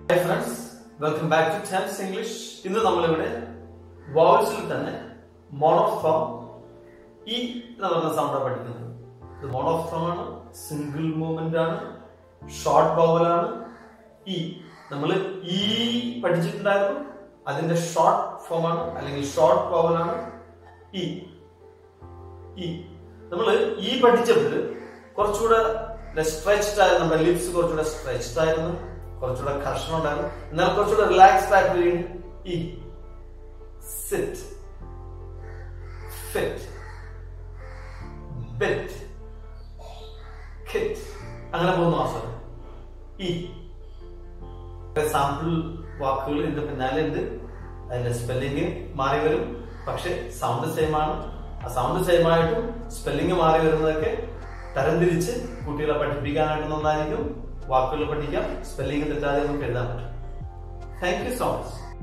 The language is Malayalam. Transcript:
hi friends welcome back to chance English ഇന്ന് നമ്മളിവിടെ വോവൽസിൽ തന്നെ മോണോഫോം ഇ എന്ന് പറയുന്ന സൗണ്ട് പഠിക്കുന്നത് ഇത് മോണോഫോം ആണ് സിംഗിൾ മൂവ്മെന്റ് ആണ് ഷോർട്ട് വോവൽ ആണ് ഇ നമ്മൾ ഇ പഠിച്ചിട്ടുണ്ടായിരുന്നു അതിന്റെ ഷോർട്ട് ഫോം ആണ് അല്ലെങ്കിൽ ഷോർട്ട് വോവൽ ആണ് ഇ ഇ നമ്മൾ ഈ പഠിച്ചപ്പോൾ കുറച്ചുകൂടെ സ്ട്രെച്ച്ഡ് ആയിരുന്നു നമ്മുടെ ലിപ്സ് കുറച്ചുകൂടെ സ്ട്രെച്ച്ഡ് ആയിരുന്നു കുറച്ചുകൂടെ കർഷണം ഉണ്ടായിരുന്നു എന്നാൽ കുറച്ചുകൂടെ റിലാക്സ്ഡ് ആയിട്ട് വേണ്ടി ഈ സിറ്റ് ഫിറ്റ് ബിറ്റ് കിറ്റ് അങ്ങനെ പോകുന്നു ആസ്വദം ഈ സാമ്പിൾ വാക്കുകൾ ഇതിന്റെ പിന്നാലെ ഉണ്ട് അതിന്റെ സ്പെല്ലിംഗ് മാറി വരും പക്ഷെ സൗണ്ട് സെയിം ആണ് ആ സൗണ്ട് സെയിം ആയിട്ടും സ്പെല്ലിംഗ് മാറി വരുന്നതൊക്കെ തരംതിരിച്ച് കുട്ടികളെ പഠിപ്പിക്കാനായിട്ട് നന്നായിരിക്കും വാക്കുകൾ പഠിക്കാം സ്പെല്ലിംഗ് തെറ്റാതെ നമുക്ക് എഴുതാൻ പറ്റും താങ്ക് യു സോ മച്ച്